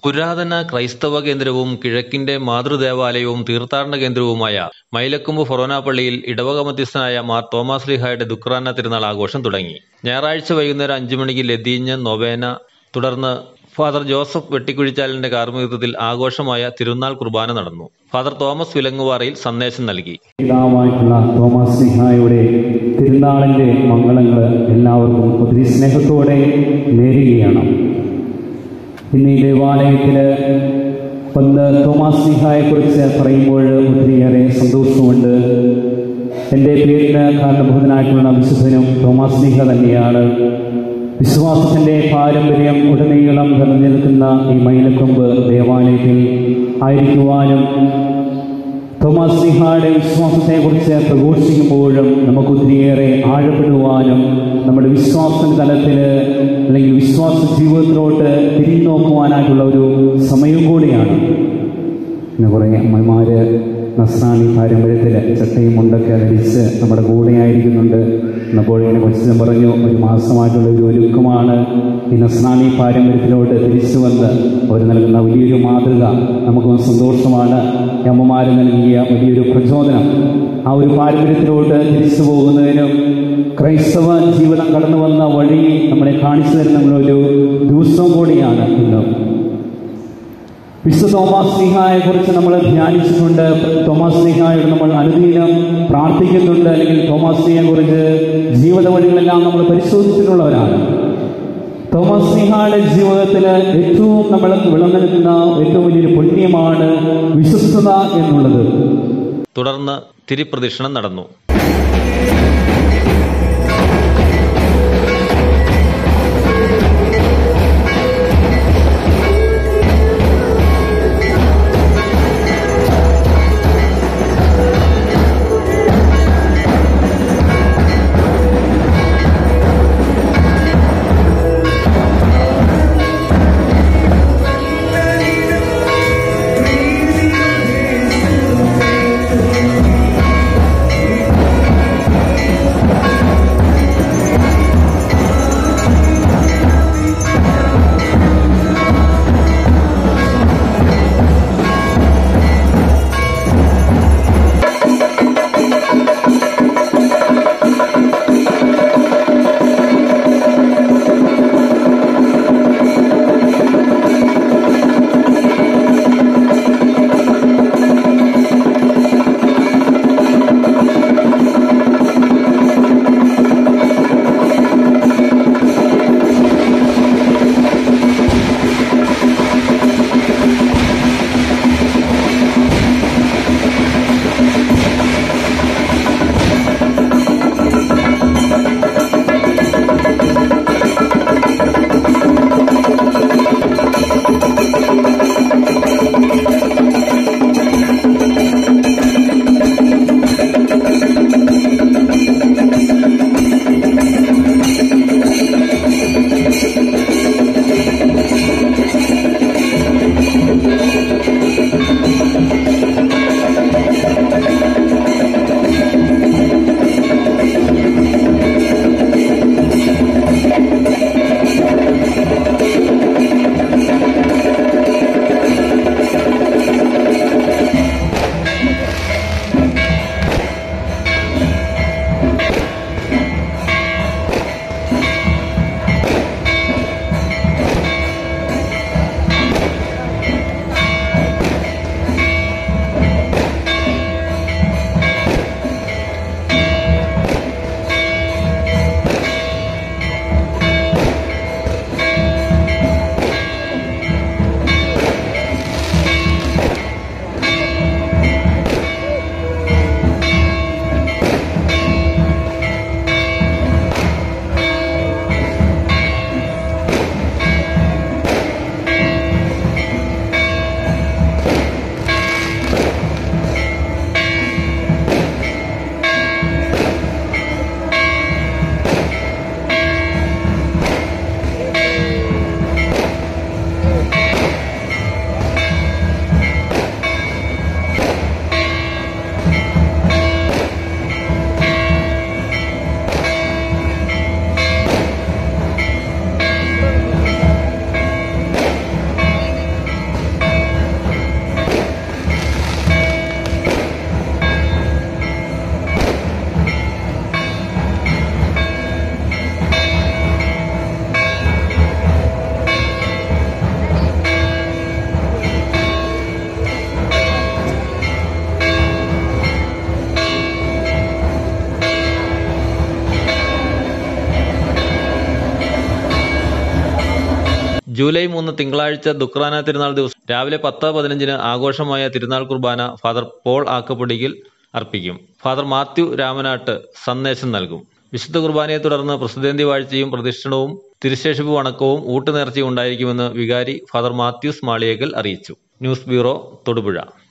പുരാതന ക്രൈസ്തവ കേന്ദ്രവും കിഴക്കിന്റെ മാതൃദേവാലയവും തീർത്ഥാടന കേന്ദ്രവുമായ മൈലക്കൊമ്പ് ഫൊറോന പള്ളിയിൽ ഇടവക മധ്യസ്ഥനായ മാർ തോമാസ് ലീഹായുടെ ദുക്റാന തിരുനാൾ ആഘോഷം തുടങ്ങി ഞായറാഴ്ച വൈകുന്നേരം അഞ്ചു മണിക്ക് ലതീഞ്ഞ് നൊവേന തുടർന്ന് ഫാദർ ജോസഫ് വെട്ടിക്കുഴിച്ചാലിന്റെ കാർമ്മികത്വത്തിൽ ആഘോഷമായ തിരുനാൾ കുർബാന നടന്നു ഫാദർ തോമസ് വിലങ്ങുവാറയിൽ സന്ദേശം നൽകി പിതാവായിട്ടുള്ള തോമസ് സിഹായുടെ തിരുനാളിൻ്റെ മംഗളങ്ങൾ എല്ലാവർക്കും ഒത്തിരി സ്നേഹത്തോടെ നേരുകയാണ് ഇന്ന് ഈ ദേവാലയത്തിൽ ഒന്ന് തോമസ് സിഹായെക്കുറിച്ച് പറയുമ്പോൾ ഒത്തിരിയേറെ സന്തോഷമുണ്ട് എൻ്റെ പേരിന് കാരണഭൂതനായിട്ടുള്ള വിശുദ്ധനും തോമസ് സിഹ തന്നെയാണ് വിശ്വാസത്തിൻ്റെ പാരമ്പര്യം ഉടനീളം നിലനിൽക്കുന്ന ഈ മൈലക്കൊമ്പ് ദേവാലയത്തിൽ ആയിരിക്കുവാനും തോമസ് സിഹായുടെ വിശ്വാസത്തെക്കുറിച്ച് പ്രഘോഷിക്കുമ്പോഴും നമുക്ക് ഒത്തിരിയേറെ ആഴപ്പെടുവാനും നമ്മുടെ വിശ്വാസ തലത്തിൽ അല്ലെങ്കിൽ വിശ്വാസ ജീവിതത്തിലോട്ട് തിരിഞ്ഞു നോക്കുവാനായിട്ടുള്ള ഒരു സമയം കൂടിയാണ് പിന്നെ കുറേ അമ്മമാര് നസ്രാണി പാരമ്പര്യത്തിൽ ചട്ടയും മുണ്ടൊക്കെ ധരിച്ച് നമ്മുടെ കൂടെയായിരിക്കുന്നുണ്ട് എന്നപ്പോൾ ഇങ്ങനെ കൊച്ചിനും പറഞ്ഞു ഒരു മാസമായിട്ടുള്ള ഒരു ഒരുക്കമാണ് ഈ നസ്രാണി പാരമ്പര്യത്തിലോട്ട് തിരിച്ചു വന്ന് അവർ നൽകുന്ന വലിയൊരു മാതൃക നമുക്ക് സന്തോഷമാണ് ഈ അമ്മമാർ നൽകിയ വലിയൊരു പ്രചോദനം ആ ഒരു പാരമ്പര്യത്തിലോട്ട് തിരിച്ചു പോകുന്നതിനും ക്രൈസ്തവ ജീവിതം കടന്നു വന്ന വഴി നമ്മളെ കാണിച്ചു തരുന്ന ഒരു ദിവസവും കൂടിയാണ് ഇന്ന് വിശുദ്ധ തോമസ് സ്നേഹായെ കുറിച്ച് നമ്മൾ ധ്യാനിച്ചിട്ടുണ്ട് തോമസ് സ്നേഹായോട് നമ്മൾ അനുദിനം പ്രാർത്ഥിക്കുന്നുണ്ട് അല്ലെങ്കിൽ തോമസ് സ്നേഹയെ കുറിച്ച് ജീവിത വഴികളെല്ലാം നമ്മൾ പരിശോധിച്ചിട്ടുള്ളവരാണ് തോമസ് സ്നേഹയുടെ ജീവിതത്തിൽ ഏറ്റവും നമ്മൾ വിളനിൽക്കുന്ന ഏറ്റവും വലിയൊരു പുണ്യമാണ് വിശ്വസ്തത എന്നുള്ളത് തുടർന്ന് തിരിപ്രദക്ഷിണം നടന്നു ജൂലൈ മൂന്ന് തിങ്കളാഴ്ച ദുക്രാന തിരുനാൾ ദിവസം രാവിലെ പത്ത് പതിനഞ്ചിന് ആഘോഷമായ തിരുനാൾ കുർബാന ഫാദർ പോൾ ആക്കപ്പൊടിയിൽ അർപ്പിക്കും ഫാദർ മാത്യു രാമനാട്ട് സന്ദേശം നൽകും വിശുദ്ധ കുർബാനയെ തുടർന്ന് പ്രസിദ്ധേന്തി വാഴ്ചയും പ്രദക്ഷിണവും തിരുശേഷിപ്പ് വണക്കവും ഊട്ടുനേർച്ചയും ഉണ്ടായിരിക്കുമെന്ന് വികാരി ഫാദർ മാത്യൂസ് മാളിയേക്കൽ അറിയിച്ചു ന്യൂസ് ബ്യൂറോ തൊടുപുഴ